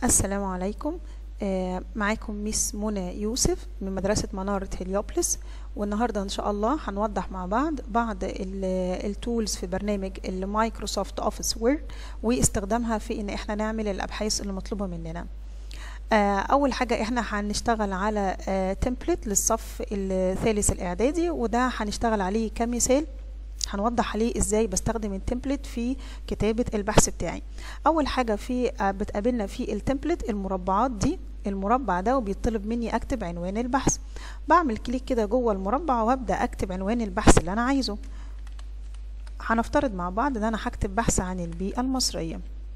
السلام عليكم آه، معاكم ميس منى يوسف من مدرسة منارة هليوبلس والنهاردة إن شاء الله هنوضح مع بعض بعض التولز في برنامج المايكروسوفت اوفيس وورد واستخدامها في إن إحنا نعمل الأبحاث اللي مطلوبة مننا آه، أول حاجة إحنا هنشتغل على تمبلت للصف الثالث الإعدادي وده هنشتغل عليه كمثال هنوضح عليه ازاي بستخدم التمبلت في كتابة البحث بتاعي اول حاجة في بتقابلنا في التمبلت المربعات دي المربع ده وبيطلب مني اكتب عنوان البحث بعمل كليك كده جوه المربع وابدا اكتب عنوان البحث اللي انا عايزه هنفترض مع بعض ان انا هكتب بحث عن البيئة المصرية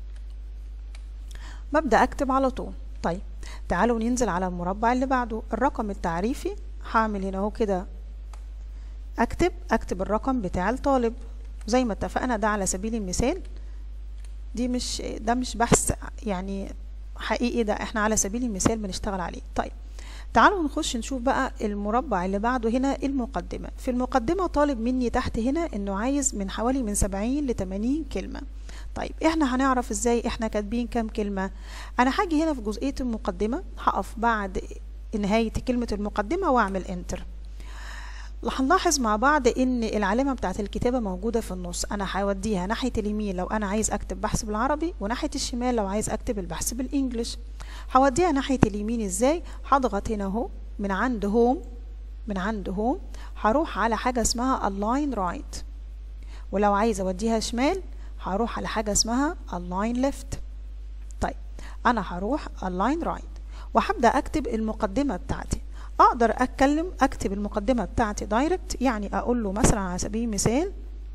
ببدا اكتب على طول طيب تعالوا ننزل على المربع اللي بعده الرقم التعريفي هعمل هنا اهو كده اكتب اكتب الرقم بتاع الطالب زي ما اتفقنا ده على سبيل المثال دي مش ده مش بحث يعني حقيقي ده احنا على سبيل المثال بنشتغل عليه طيب تعالوا نخش نشوف بقى المربع اللي بعده هنا المقدمة في المقدمة طالب مني تحت هنا انه عايز من حوالي من 70 ل 80 كلمة طيب احنا هنعرف ازاي احنا كاتبين كام كلمة انا هاجي هنا في جزئية المقدمة هقف بعد نهاية كلمة المقدمة واعمل انتر هنلاحظ مع بعض ان العلامه بتاعت الكتابه موجوده في النص انا هوديها ناحيه اليمين لو انا عايز اكتب بحث بالعربي وناحيه الشمال لو عايز اكتب البحث بالانجلش هوديها ناحيه اليمين ازاي هضغط هنا اهو من عند هوم من عند هوم هروح على حاجه اسمها align right ولو عايز اوديها شمال هروح على حاجه اسمها align left طيب انا هروح align right وهبدا اكتب المقدمه بتاعتي اقدر اتكلم اكتب المقدمه بتاعتي دايركت يعني اقول له مثلا على سبيل المثال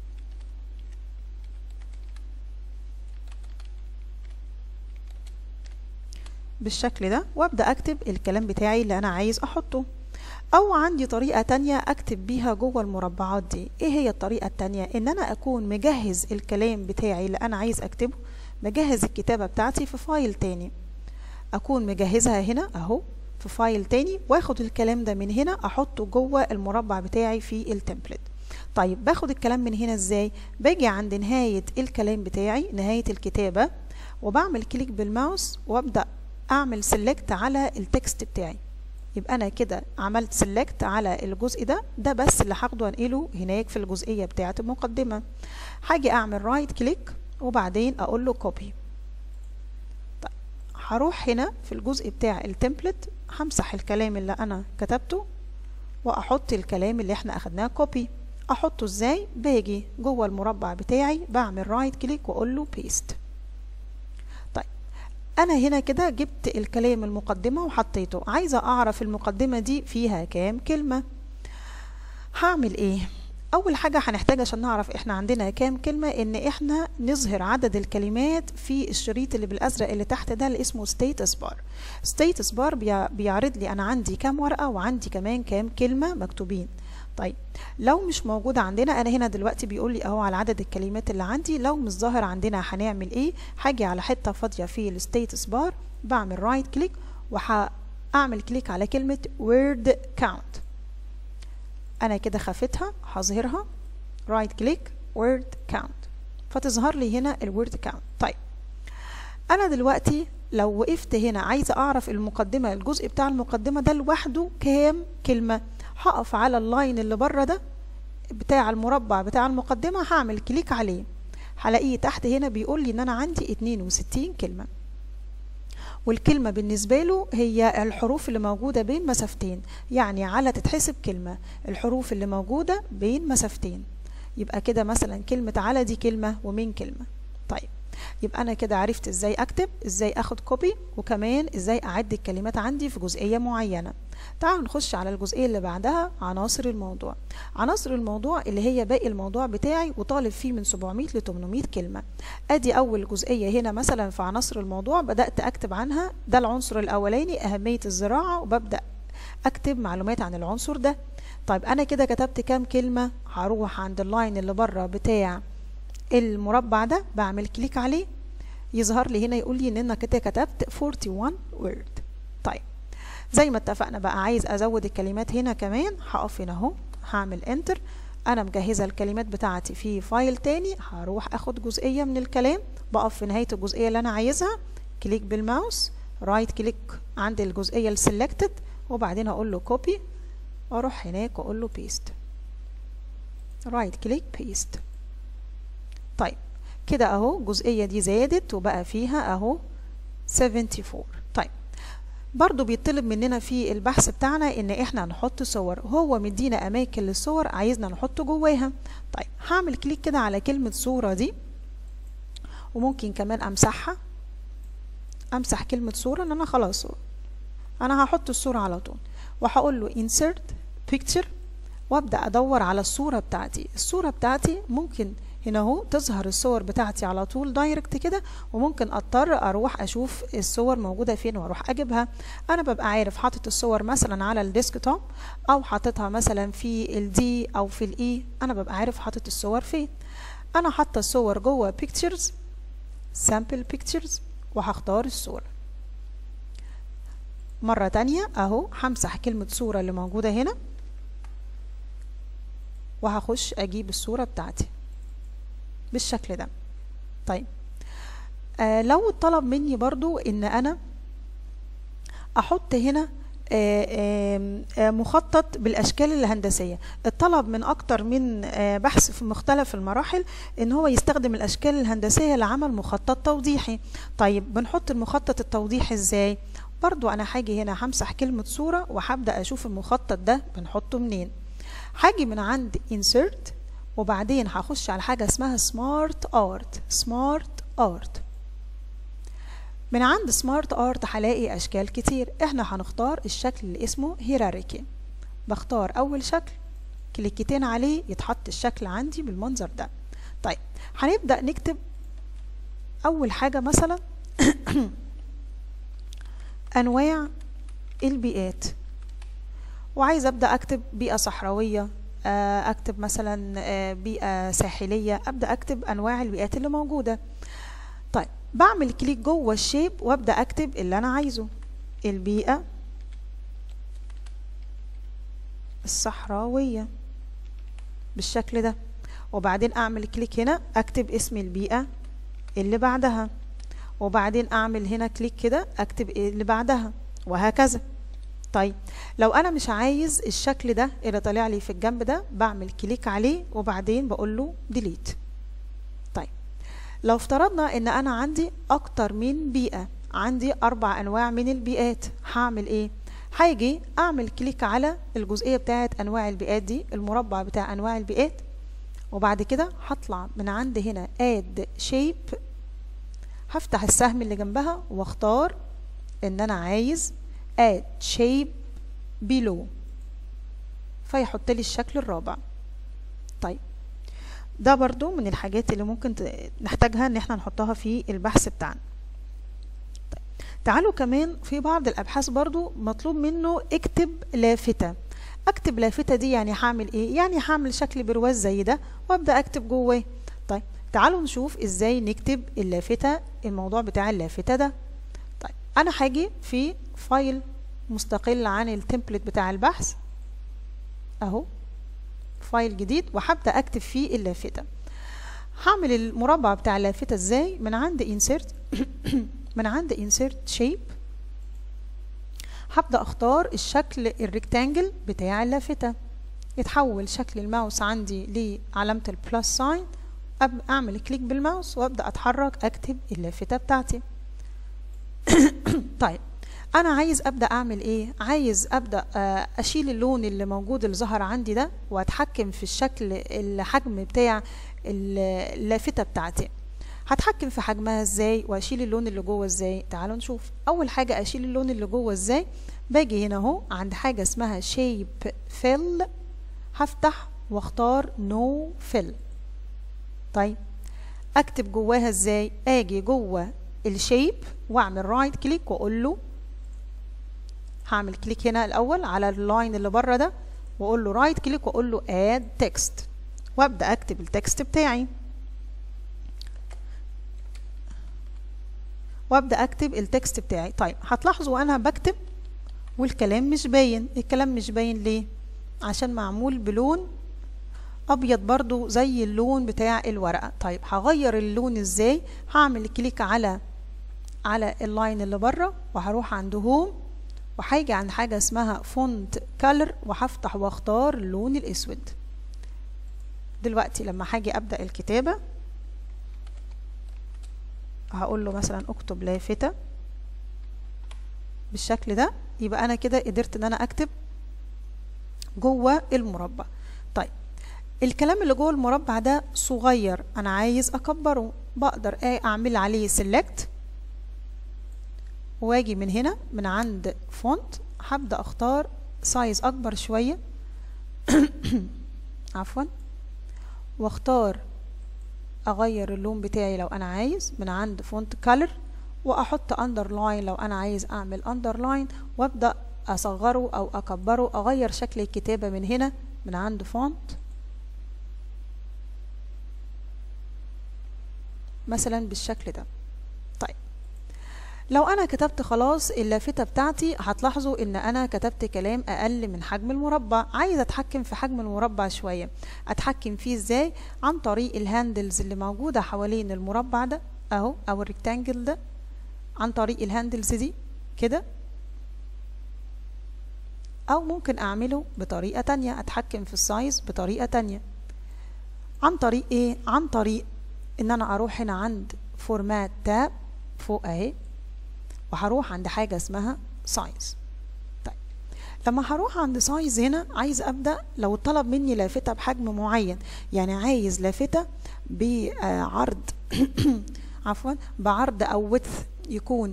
بالشكل ده وابدا اكتب الكلام بتاعي اللي انا عايز احطه او عندي طريقه تانية اكتب بيها جوه المربعات دي ايه هي الطريقه التانية ان انا اكون مجهز الكلام بتاعي اللي انا عايز اكتبه مجهز الكتابه بتاعتي في فايل تاني اكون مجهزها هنا اهو في فايل تاني واخد الكلام ده من هنا احطه جوه المربع بتاعي في التمبلت طيب باخد الكلام من هنا ازاي باجي عند نهاية الكلام بتاعي نهاية الكتابة وبعمل كليك بالماوس وابدأ اعمل سيلكت على التكست بتاعي يبقى انا كده عملت سيلكت على الجزء ده ده بس اللي هاخده انقله هناك في الجزئية بتاعة المقدمة هاجي اعمل رايت كليك وبعدين اقول له كوبي هروح هنا في الجزء بتاع التمبلت همسح الكلام اللي انا كتبته واحط الكلام اللي احنا اخدناه كوبي احطه ازاي باجي جوه المربع بتاعي بعمل رايت كليك واقول له بيست طيب انا هنا كده جبت الكلام المقدمة وحطيته عايزة اعرف المقدمة دي فيها كام كلمة هعمل ايه اول حاجة هنحتاج عشان نعرف احنا عندنا كام كلمة ان احنا نظهر عدد الكلمات في الشريط اللي بالازرق اللي تحت ده اللي اسمه ستيتس بار ستيتس بار بيعرض لي انا عندي كام ورقة وعندي كمان كام كلمة مكتوبين طيب لو مش موجودة عندنا انا هنا دلوقتي بيقول لي اهو على عدد الكلمات اللي عندي لو مش ظاهر عندنا هنعمل ايه هاجي على حتة فاضية في الستيتس بار بعمل رايت كليك وهعمل كليك على كلمة word count انا كده خافتها هظهرها رايت كليك وورد كاونت فتظهر لي هنا الوورد كاونت طيب انا دلوقتي لو وقفت هنا عايزه اعرف المقدمه الجزء بتاع المقدمه ده لوحده كام كلمه هقف على اللاين اللي بره ده بتاع المربع بتاع المقدمه هعمل كليك عليه هلاقيه تحت هنا بيقول لي ان انا عندي 62 كلمه والكلمة بالنسبة له هي الحروف اللي موجودة بين مسافتين يعني على تتحسب كلمة الحروف اللي موجودة بين مسافتين يبقى كده مثلا كلمة على دي كلمة ومين كلمة طيب يبقى أنا كده عرفت إزاي أكتب إزاي أخد كوبي وكمان إزاي أعد الكلمات عندي في جزئية معينة تعالوا نخش على الجزئية اللي بعدها عناصر الموضوع عناصر الموضوع اللي هي باقي الموضوع بتاعي وطالب فيه من 700 ل 800 كلمة ادي اول جزئية هنا مثلا في عناصر الموضوع بدأت اكتب عنها ده العنصر الاولاني اهمية الزراعة وببدأ اكتب معلومات عن العنصر ده طيب انا كده كتبت كام كلمة هروح عند اللاين اللي بره بتاع المربع ده بعمل كليك عليه يظهر لي هنا يقول لي ان انا كده كتبت 41 word طيب زي ما اتفقنا بقى عايز ازود الكلمات هنا كمان هقف هنا اهو هعمل انتر انا مجهزه الكلمات بتاعتي في فايل تاني هروح اخد جزئيه من الكلام بقف في نهايه الجزئيه اللي انا عايزها كليك بالماوس رايت كليك عند الجزئيه السلكتد وبعدين اقول له كوبي اروح هناك واقول له بيست رايت كليك بيست طيب كده اهو الجزئيه دي زادت وبقى فيها اهو 74 طيب برضو بيطلب مننا في البحث بتاعنا ان احنا نحط صور هو مدينا اماكن للصور عايزنا نحط جواها طيب هعمل كليك كده على كلمة صورة دي وممكن كمان امسحها امسح كلمة صورة ان انا خلاص انا هحط الصورة على طول وهقول له insert picture وابدا ادور على الصورة بتاعتي الصورة بتاعتي ممكن هنا اهو تظهر الصور بتاعتي على طول دايركت كده وممكن اضطر اروح اشوف الصور موجوده فين واروح اجيبها انا ببقى عارف حاطط الصور مثلا على الديسكتوب او حاططها مثلا في الدي او في الاي انا ببقى عارف حاطط الصور فين انا حاطه الصور جوه pictures sample pictures وهختار الصوره مرة تانية اهو همسح كلمة صورة اللي موجودة هنا وهخش اجيب الصورة بتاعتي بالشكل ده طيب آه لو طلب مني برضو ان انا احط هنا آه آه مخطط بالاشكال الهندسيه الطلب من اكتر من آه بحث في مختلف المراحل ان هو يستخدم الاشكال الهندسيه لعمل مخطط توضيحي طيب بنحط المخطط التوضيحي ازاي برضو انا هاجي هنا همسح كلمه صوره وهبدا اشوف المخطط ده بنحطه منين هاجي من عند insert وبعدين هخش على حاجة اسمها سمارت ارت سمارت ارت من عند سمارت ارت هلاقي اشكال كتير احنا هنختار الشكل اللي اسمه هيراركي بختار اول شكل كليكتين عليه يتحط الشكل عندي بالمنظر ده طيب هنبدأ نكتب اول حاجة مثلا انواع البيئات وعايز ابدا اكتب بيئه صحراويه اكتب مثلا بيئه ساحليه ابدا اكتب انواع البيئات اللي موجوده طيب بعمل كليك جوه الشيب وابدا اكتب اللي انا عايزه البيئه الصحراويه بالشكل ده وبعدين اعمل كليك هنا اكتب اسم البيئه اللي بعدها وبعدين اعمل هنا كليك كده اكتب اللي بعدها وهكذا طيب لو انا مش عايز الشكل ده اللي طالع لي في الجنب ده بعمل كليك عليه وبعدين بقول له ديليت طيب لو افترضنا ان انا عندي اكتر من بيئة عندي اربع انواع من البيئات هعمل ايه هاجي اعمل كليك على الجزئية بتاعت انواع البيئات دي المربع بتاع انواع البيئات وبعد كده هطلع من عند هنا اد شيب هفتح السهم اللي جنبها واختار ان انا عايز add shape below فيحط لي الشكل الرابع طيب ده برضو من الحاجات اللي ممكن نحتاجها ان احنا نحطها في البحث بتاعنا طيب. تعالوا كمان في بعض الابحاث برضو مطلوب منه اكتب لافتة اكتب لافتة دي يعني هعمل ايه يعني هعمل شكل برواز زي ده وابدا اكتب جواه طيب تعالوا نشوف ازاي نكتب اللافتة الموضوع بتاع اللافتة ده طيب انا هاجي في فايل مستقل عن التمبلت بتاع البحث اهو فايل جديد وهبدا اكتب فيه اللافتة هعمل المربع بتاع اللافتة ازاي من عند insert من عند insert shape هبدا اختار الشكل الريكتانجل بتاع اللافتة يتحول شكل الماوس عندي لعلامة البلس ساين اعمل كليك بالماوس وابدا اتحرك اكتب اللافتة بتاعتي طيب انا عايز ابدا اعمل ايه عايز ابدا اشيل اللون اللي موجود اللي ظهر عندي ده واتحكم في الشكل الحجم بتاع اللافته بتاعتي هتحكم في حجمها ازاي واشيل اللون اللي جوه ازاي تعالوا نشوف اول حاجه اشيل اللون اللي جوه ازاي باجي هنا اهو عند حاجه اسمها شيب فيل هفتح واختار نو no فيل طيب اكتب جواها ازاي اجي جوه الشيب واعمل رايت كليك واقول له هعمل كليك هنا الاول على اللاين اللي بره ده واقول له رايت كليك واقول له اد تكست وابدا اكتب التكست بتاعي وابدا اكتب التكست بتاعي طيب هتلاحظوا وانا بكتب والكلام مش باين الكلام مش باين ليه عشان معمول بلون ابيض برضو زي اللون بتاع الورقه طيب هغير اللون ازاي هعمل كليك على على اللاين اللي بره وهروح عند هوم وهيجي عند حاجة اسمها فونت كالر وهفتح واختار اللون الاسود دلوقتي لما هاجي ابدأ الكتابة هقول له مثلا اكتب لافتة بالشكل ده يبقى انا كده قدرت ان انا اكتب جوه المربع طيب الكلام اللي جوه المربع ده صغير انا عايز اكبره بقدر اعمل عليه سيلكت واجي من هنا من عند فونت هبدا اختار سايز اكبر شويه عفوا واختار اغير اللون بتاعي لو انا عايز من عند فونت كالر واحط اندرلاين لو انا عايز اعمل اندرلاين وابدا اصغره او اكبره اغير شكل الكتابه من هنا من عند فونت مثلا بالشكل ده طيب لو انا كتبت خلاص اللافته بتاعتي هتلاحظوا ان انا كتبت كلام اقل من حجم المربع عايزه اتحكم في حجم المربع شويه اتحكم فيه ازاي عن طريق الهاندلز اللي موجوده حوالين المربع ده اهو او الريكتانجل ده عن طريق الهاندلز دي كده او ممكن اعمله بطريقه تانية اتحكم في السايز بطريقه تانية عن طريق ايه عن طريق ان انا اروح هنا عند فورمات تاب فوق اهي وهروح عند حاجه اسمها سايز طيب لما هروح عند سايز هنا عايز ابدا لو طلب مني لافته بحجم معين يعني عايز لافته بعرض عفوا بعرض او ويدث يكون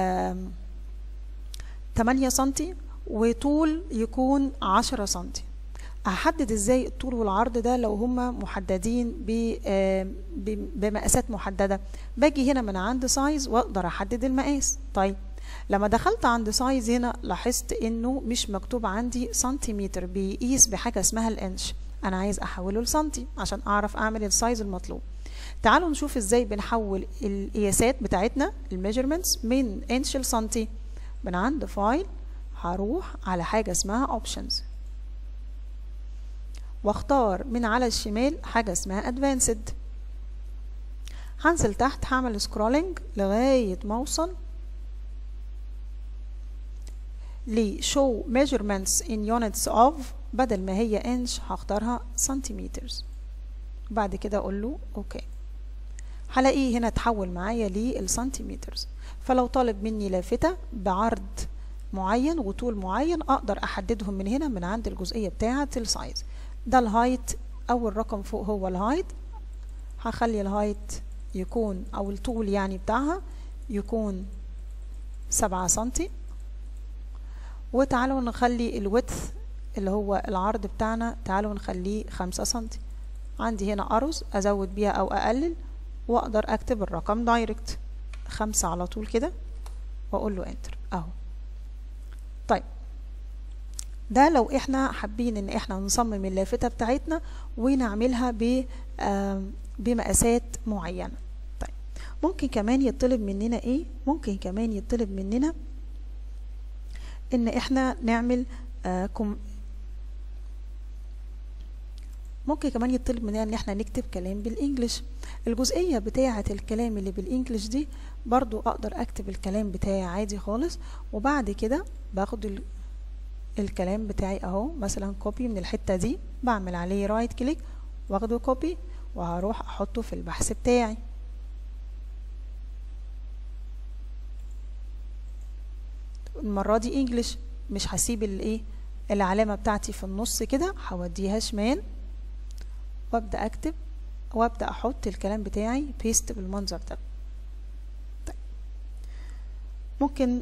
8 سنتي وطول يكون 10 سنتي هحدد ازاي الطول والعرض ده لو هما محددين بمقاسات محددة باجي هنا من عند سايز واقدر احدد المقاس طيب لما دخلت عند سايز هنا لاحظت انه مش مكتوب عندي سنتيمتر بيقيس بحاجة اسمها الانش انا عايز احوله لسنتي عشان اعرف اعمل السايز المطلوب تعالوا نشوف ازاي بنحول القياسات بتاعتنا الميجرمنتس من انش لسنتي من عند فايل هروح على حاجة اسمها اوبشنز واختار من على الشمال حاجة اسمها advanced هنزل تحت هعمل سكرولينج لغاية ما اوصل ل show measurements in units of بدل ما هي inch هختارها centimeters بعد كده اقول له اوكي هلاقيه هنا اتحول معايا للسنتيمترز فلو طالب مني لافتة بعرض معين وطول معين اقدر احددهم من هنا من عند الجزئية بتاعة السايز ده الهايت اول رقم فوق هو الهايت هخلي الهايت يكون او الطول يعني بتاعها يكون سبعة سنتي وتعالوا نخلي الويدث اللي هو العرض بتاعنا تعالوا نخليه خمسة سنتي عندي هنا أرز أزود بيها أو أقلل وأقدر أكتب الرقم دايركت خمسة على طول كده وأقول له انتر أهو طيب ده لو احنا حابين ان احنا نصمم اللافتة بتاعتنا ونعملها ب بمقاسات معينة طيب ممكن كمان يطلب مننا ايه ممكن كمان يطلب مننا ان احنا نعمل آه كم ممكن كمان يطلب مننا ان احنا نكتب كلام بالانجلش الجزئية بتاعة الكلام اللي بالانجلش دي برضو اقدر اكتب الكلام بتاعي عادي خالص وبعد كده باخد الكلام بتاعي اهو مثلا كوبي من الحتة دي بعمل عليه رايت كليك واخده كوبي وهروح احطه في البحث بتاعي المرة دي انجلش مش هسيب الايه العلامة بتاعتي في النص كده هوديها شمال وابدأ اكتب وابدأ احط الكلام بتاعي بيست بالمنظر ده طيب. ممكن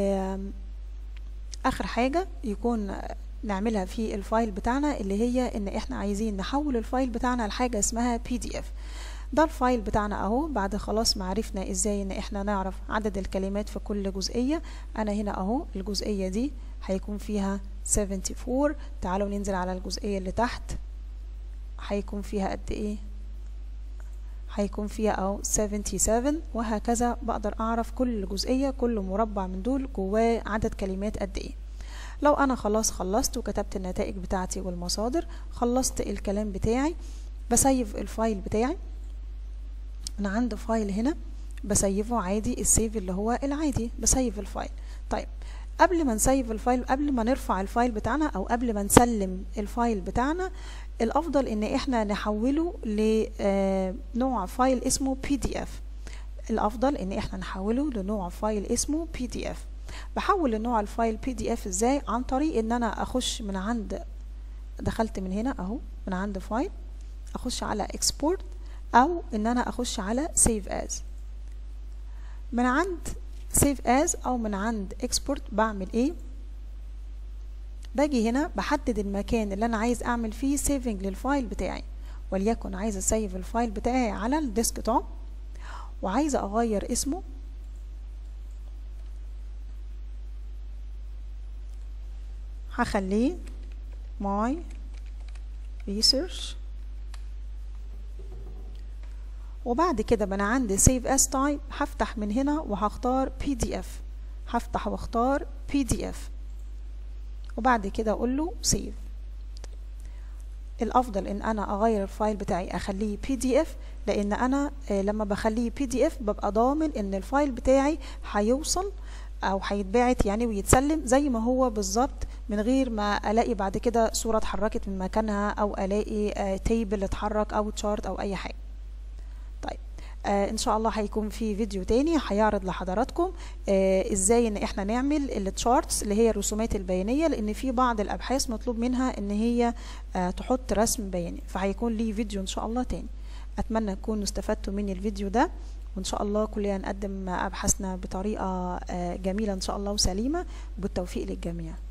اخر حاجة يكون نعملها في الفايل بتاعنا اللي هي ان احنا عايزين نحول الفايل بتاعنا لحاجة اسمها بي دي اف ده الفايل بتاعنا اهو بعد خلاص ما عرفنا ازاي ان احنا نعرف عدد الكلمات في كل جزئية انا هنا اهو الجزئية دي هيكون فيها 74 تعالوا ننزل على الجزئية اللي تحت هيكون فيها قد ايه هيكون فيها اهو 77 وهكذا بقدر اعرف كل جزئية كل مربع من دول جواه عدد كلمات قد ايه لو انا خلاص خلصت وكتبت النتائج بتاعتي والمصادر خلصت الكلام بتاعي بسيف الفايل بتاعي انا عندي فايل هنا بسيفه عادي السيف اللي هو العادي بسيف الفايل طيب قبل ما نسيف الفايل قبل ما نرفع الفايل بتاعنا او قبل ما نسلم الفايل بتاعنا الافضل ان احنا نحوله لنوع فايل اسمه بي دي اف الافضل ان احنا نحوله لنوع فايل اسمه بي دي اف بحول النوع الفايل بي دي اف ازاي عن طريق ان انا اخش من عند دخلت من هنا اهو من عند فايل اخش على اكسبورت او ان انا اخش على سيف از من عند سيف از او من عند اكسبورت بعمل ايه باجي هنا بحدد المكان اللي انا عايز اعمل فيه سيفنج للفايل بتاعي وليكن عايزه اسيف الفايل بتاعي على الديسك توب وعايزه اغير اسمه هخليه my research وبعد كده انا عندي save as type هفتح من هنا وهختار pdf هفتح واختار pdf وبعد كده اقول له save الافضل ان انا اغير الفايل بتاعي اخليه pdf لان انا لما بخليه pdf ببقى ضامن ان الفايل بتاعي هيوصل او هيتبعت يعني ويتسلم زي ما هو بالظبط من غير ما الاقي بعد كده صوره اتحركت من مكانها او الاقي تيبل اتحرك او تشارت او اي حاجه طيب آه ان شاء الله هيكون في فيديو تاني هيعرض لحضراتكم آه ازاي ان احنا نعمل التشارتس اللي هي الرسومات البيانيه لان في بعض الابحاث مطلوب منها ان هي آه تحط رسم بياني فهيكون لي فيديو ان شاء الله تاني اتمنى تكونوا استفدتوا من الفيديو ده وان شاء الله كلنا نقدم ابحاثنا بطريقه جميله ان شاء الله وسليمه بالتوفيق للجميع